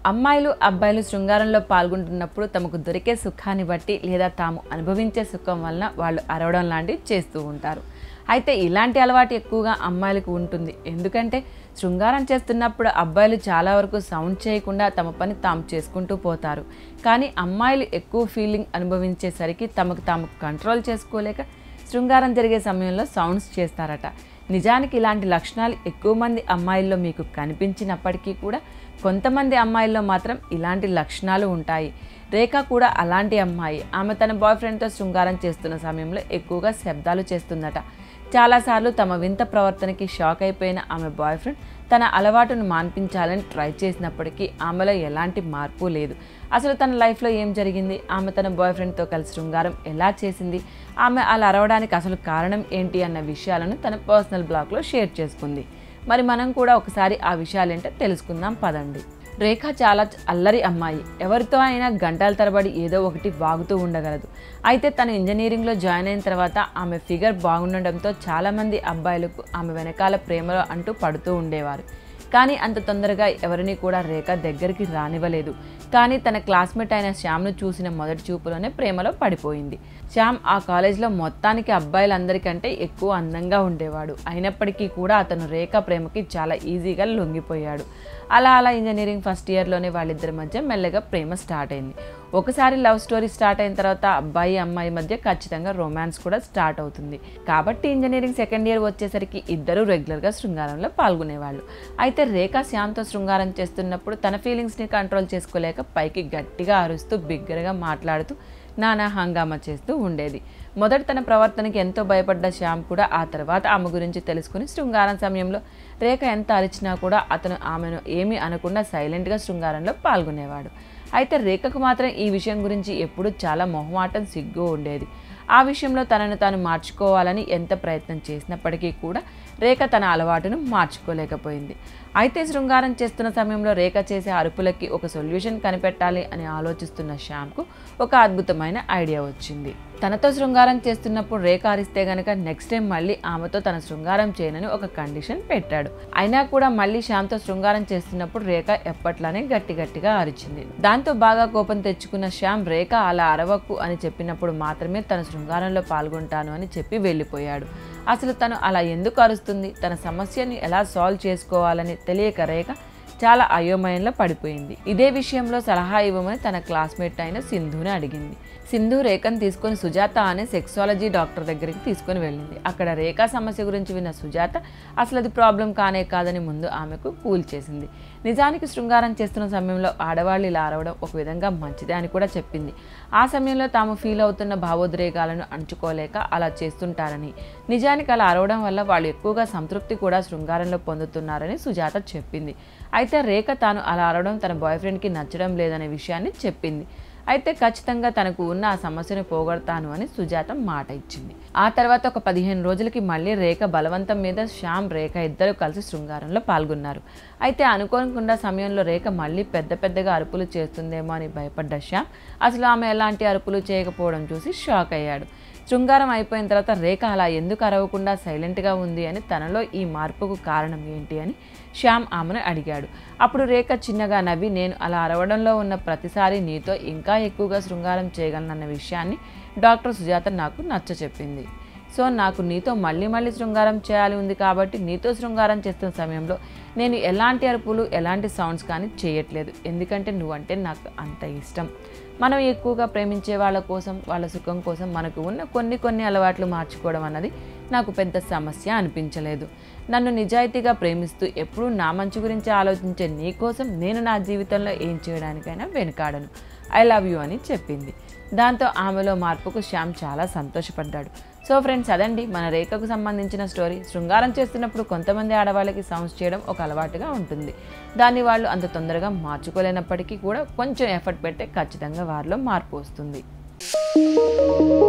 అమ్మాయిలు అబ్బాయిలు శృంగారంలో పాల్గొంటున్నప్పుడు తమకు దొరికే సుఖాన్ని బట్టి లేదా తాము అనుభవించే సుఖం వలన వాళ్ళు అరవడం లాంటివి చేస్తూ ఉంటారు అయితే ఇలాంటి అలవాటు ఎక్కువగా అమ్మాయిలకు ఉంటుంది ఎందుకంటే శృంగారం చేస్తున్నప్పుడు అబ్బాయిలు చాలా వరకు సౌండ్ చేయకుండా తమ పని తాము చేసుకుంటూ పోతారు కానీ అమ్మాయిలు ఎక్కువ ఫీలింగ్ అనుభవించేసరికి తమకు తాము కంట్రోల్ చేసుకోలేక శృంగారం జరిగే సమయంలో సౌండ్స్ చేస్తారట నిజానికి ఇలాంటి లక్షణాలు ఎక్కువ మంది అమ్మాయిల్లో మీకు కనిపించినప్పటికీ కూడా కొంతమంది అమ్మాయిల్లో మాత్రం ఇలాంటి లక్షణాలు ఉంటాయి రేఖ కూడా అలాంటి అమ్మాయి ఆమె తన బాయ్ ఫ్రెండ్తో శృంగారం చేస్తున్న సమయంలో ఎక్కువగా శబ్దాలు చేస్తుందట చాలాసార్లు తమ వింత ప్రవర్తనకి షాక్ అయిపోయిన ఆమె బాయ్ ఫ్రెండ్ తన అలవాటును మాన్పించాలని ట్రై చేసినప్పటికీ ఆమెలో ఎలాంటి మార్పు లేదు అసలు తన లైఫ్లో ఏం జరిగింది ఆమె తన బాయ్ ఫ్రెండ్తో కలిసి శృంగారం ఎలా చేసింది ఆమె అలా అరవడానికి అసలు కారణం ఏంటి అన్న విషయాలను తన పర్సనల్ బ్లాగ్లో షేర్ చేసుకుంది మరి మనం కూడా ఒకసారి ఆ విషయాలేంటో తెలుసుకుందాం పదండి రేఖ చాలా చ- అల్లరి అమ్మాయి ఎవరితో అయినా గంటల తరబడి ఏదో ఒకటి వాగుతూ ఉండగలదు అయితే తను ఇంజనీరింగ్లో జాయిన్ అయిన తర్వాత ఆమె ఫిగర్ బాగుండడంతో చాలామంది అబ్బాయిలకు ఆమె వెనకాల ప్రేమలో అంటూ పడుతూ ఉండేవారు కానీ అంత తొందరగా ఎవరిని కూడా రేఖ దగ్గరికి రానివ్వలేదు కానీ తన క్లాస్మేట్ అయిన శ్యామ్ను చూసిన మొదటి చూపులోనే ప్రేమలో పడిపోయింది శ్యామ్ ఆ కాలేజ్లో మొత్తానికి అబ్బాయిలందరికంటే ఎక్కువ అందంగా ఉండేవాడు అయినప్పటికీ కూడా అతను రేఖ ప్రేమకి చాలా ఈజీగా లొంగిపోయాడు అలా అలా ఇంజనీరింగ్ ఫస్ట్ ఇయర్లోనే వాళ్ళిద్దరి మధ్య మెల్లగా ప్రేమ స్టార్ట్ అయింది ఒకసారి లవ్ స్టోరీ స్టార్ట్ అయిన తర్వాత అబ్బాయి అమ్మాయి మధ్య ఖచ్చితంగా రొమాన్స్ కూడా స్టార్ట్ అవుతుంది కాబట్టి ఇంజనీరింగ్ సెకండ్ ఇయర్ వచ్చేసరికి ఇద్దరు రెగ్యులర్గా శృంగారంలో పాల్గొనేవాళ్ళు అయితే రేఖ శ్యామ్తో శృంగారం చేస్తున్నప్పుడు తన ఫీలింగ్స్ని కంట్రోల్ చేసుకోలేక పైకి గట్టిగా అరుస్తూ బిగ్గరగా మాట్లాడుతూ నానా హంగామా చేస్తూ ఉండేది మొదట తన ప్రవర్తనకి ఎంతో భయపడ్డ శ్యామ్ కూడా ఆ తర్వాత ఆమె గురించి తెలుసుకుని శృంగారం సమయంలో రేఖ ఎంత అరిచినా కూడా అతను ఆమెను ఏమీ అనకుండా సైలెంట్గా శృంగారంలో పాల్గొనేవాడు అయితే రేఖకు మాత్రం ఈ విషయం గురించి ఎప్పుడూ చాలా మొహమాటం సిగ్గు ఉండేది ఆ విషయంలో తనను తాను మార్చుకోవాలని ఎంత ప్రయత్నం చేసినప్పటికీ కూడా రేఖ తన అలవాటును మార్చుకోలేకపోయింది అయితే శృంగారం చేస్తున్న సమయంలో రేఖ చేసే అరుపులకి ఒక సొల్యూషన్ కనిపెట్టాలి అని ఆలోచిస్తున్న శ్యామ్కు ఒక అద్భుతమైన ఐడియా వచ్చింది తనతో శృంగారం చేస్తున్నప్పుడు రేఖ అరిస్తే గనక నెక్స్ట్ టైం మళ్ళీ ఆమెతో తన శృంగారం చేయనని ఒక కండిషన్ పెట్టాడు అయినా కూడా మళ్ళీ శ్యామ్తో శృంగారం చేస్తున్నప్పుడు రేఖ ఎప్పట్లానే గట్టి గట్టిగా అరిచింది దాంతో బాగా కోపం తెచ్చుకున్న శ్యామ్ రేఖ అలా అరవకు అని చెప్పినప్పుడు మాత్రమే తన శృంగారంలో పాల్గొంటాను అని చెప్పి వెళ్ళిపోయాడు అసలు తను అలా ఎందుకు అరుస్తుంది తన సమస్యని ఎలా సాల్వ్ చేసుకోవాలని తెలియక రేఖ చాలా అయోమయంలో పడిపోయింది ఇదే విషయంలో సలహా ఇవ్వమని తన క్లాస్మేట్ అయిన సింధుని అడిగింది సింధు రేఖను తీసుకొని సుజాత అనే సెక్సాలజీ డాక్టర్ దగ్గరికి తీసుకొని వెళ్ళింది అక్కడ రేఖ సమస్య గురించి విన్న సుజాత అసలు అది ప్రాబ్లం కానే కాదని ముందు ఆమెకు కూల్ చేసింది నిజానికి శృంగారం చేస్తున్న సమయంలో ఆడవాళ్ళు ఇలా అరవడం ఒక విధంగా మంచిదే అని కూడా చెప్పింది ఆ సమయంలో తాము ఫీల్ అవుతున్న భావోద్రేకాలను అణుచుకోలేక అలా చేస్తుంటారని నిజానికి అలా అరవడం వల్ల వాళ్ళు ఎక్కువగా సంతృప్తి కూడా శృంగారంలో పొందుతున్నారని సుజాత చెప్పింది అయితే రేఖ తాను అలా అరవడం తన బాయ్ ఫ్రెండ్కి నచ్చడం లేదనే విషయాన్ని చెప్పింది అయితే ఖచ్చితంగా తనకు ఉన్న ఆ సమస్యను పోగొడతాను అని సుజాత మాట ఇచ్చింది ఆ తర్వాత ఒక పదిహేను రోజులకి మళ్ళీ రేఖ బలవంతం మీద శ్యామ్ రేఖ ఇద్దరు కలిసి శృంగారంలో పాల్గొన్నారు అయితే అనుకోకుండా సమయంలో రేఖ మళ్ళీ పెద్ద పెద్దగా అరుపులు చేస్తుందేమో అని భయపడ్డ శ్యామ్ అసలు ఆమె ఎలాంటి అరుపులు చేయకపోవడం చూసి షాక్ అయ్యాడు శృంగారం అయిపోయిన తర్వాత రేఖ అలా ఎందుకు అరవకుండా సైలెంట్గా ఉంది అని తనలో ఈ మార్పుకు కారణం ఏంటి అని శ్యామ్ ఆమెను అడిగాడు అప్పుడు రేఖ చిన్నగా నవ్వి నేను అలా అరవడంలో ఉన్న ప్రతిసారి నీతో ఇంకా ఎక్కువగా శృంగారం చేయగలనన్న విషయాన్ని డాక్టర్ సుజాత నాకు నచ్చ చెప్పింది సో నాకు నీతో మళ్ళీ మళ్ళీ శృంగారం చేయాలి ఉంది కాబట్టి నీతో శృంగారం చేస్తున్న సమయంలో నేను ఎలాంటి అరుపులు ఎలాంటి సౌండ్స్ కానీ చేయట్లేదు ఎందుకంటే నువ్వంటే నాకు అంత ఇష్టం మనం ఎక్కువగా ప్రేమించే వాళ్ళ కోసం వాళ్ళ సుఖం కోసం మనకు ఉన్న కొన్ని కొన్ని అలవాట్లు మార్చుకోవడం అన్నది నాకు పెద్ద సమస్య అనిపించలేదు నన్ను నిజాయితీగా ప్రేమిస్తూ ఎప్పుడూ నా మంచి గురించి ఆలోచించే నీ కోసం నేను నా జీవితంలో ఏం చేయడానికైనా వెనుకాడను ఐ లవ్ యూ అని చెప్పింది దాంతో ఆమెలో మార్పుకు శ్యామ్ చాలా సంతోషపడ్డాడు సో ఫ్రెండ్స్ అదండి మన రేఖకు సంబంధించిన స్టోరీ శృంగారం చేస్తున్నప్పుడు కొంతమంది ఆడవాళ్ళకి సౌండ్స్ చేయడం ఒక అలవాటుగా ఉంటుంది దాన్ని వాళ్ళు అంత తొందరగా మార్చుకోలేనప్పటికీ కూడా కొంచెం ఎఫర్ట్ పెడితే ఖచ్చితంగా వారిలో మార్పు వస్తుంది